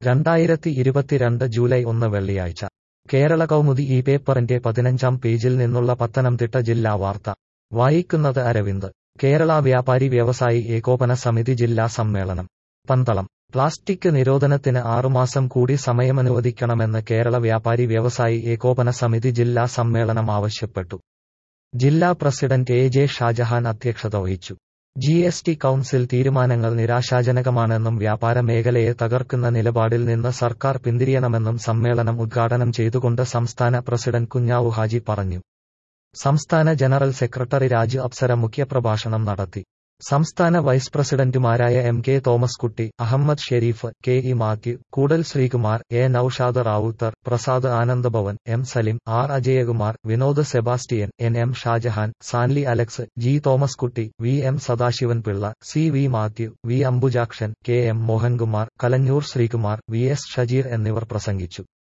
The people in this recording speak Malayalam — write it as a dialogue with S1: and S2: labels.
S1: രണ്ടായിരത്തി ഇരുപത്തിരണ്ട് ജൂലൈ ഒന്ന് വെള്ളിയാഴ്ച കേരള കൗമുദി ഈ പേപ്പറിന്റെ പതിനഞ്ചാം പേജിൽ നിന്നുള്ള പത്തനംതിട്ട ജില്ലാ വാർത്ത വായിക്കുന്നത് അരവിന്ദ് കേരള വ്യാപാരി വ്യവസായി ഏകോപന സമിതി ജില്ലാ സമ്മേളനം പന്തളം പ്ലാസ്റ്റിക് നിരോധനത്തിന് ആറുമാസം കൂടി സമയമനുവദിക്കണമെന്ന് കേരള വ്യാപാരി വ്യവസായി ഏകോപന സമിതി ജില്ലാ സമ്മേളനം ആവശ്യപ്പെട്ടു ജില്ലാ പ്രസിഡന്റ് എ ജെ ഷാജഹാൻ അധ്യക്ഷത വഹിച്ചു ജി എസ് ടി കൌൺസിൽ തീരുമാനങ്ങൾ നിരാശാജനകമാണെന്നും വ്യാപാര മേഖലയെ തകർക്കുന്ന നിലപാടിൽ നിന്ന് സർക്കാർ പിന്തിരിയണമെന്നും സമ്മേളനം ഉദ്ഘാടനം ചെയ്തുകൊണ്ട് സംസ്ഥാന പ്രസിഡന്റ് കുഞ്ഞാവു ഹാജി പറഞ്ഞു സംസ്ഥാന ജനറൽ സെക്രട്ടറി രാജു അപ്സര മുഖ്യപ്രഭാഷണം നടത്തി സംസ്ഥാന വൈസ് പ്രസിഡന്റുമാരായ M K Thomas Kutty Ahammed Shareef K E Mathew Koodal Sreekumar A Noushad Rawther Prasad Anandabhavan M Salim R Ajayakumar Vinod Sebastian N M Shajahan Sanly Alex G Thomas Kutty V M Sadasivan Pillai C V Mathew V Ambujakshan K M Mohankumar Kalanjoor Sreekumar V S Shajeer എന്നിവർ പ്രസംഗിച്ചു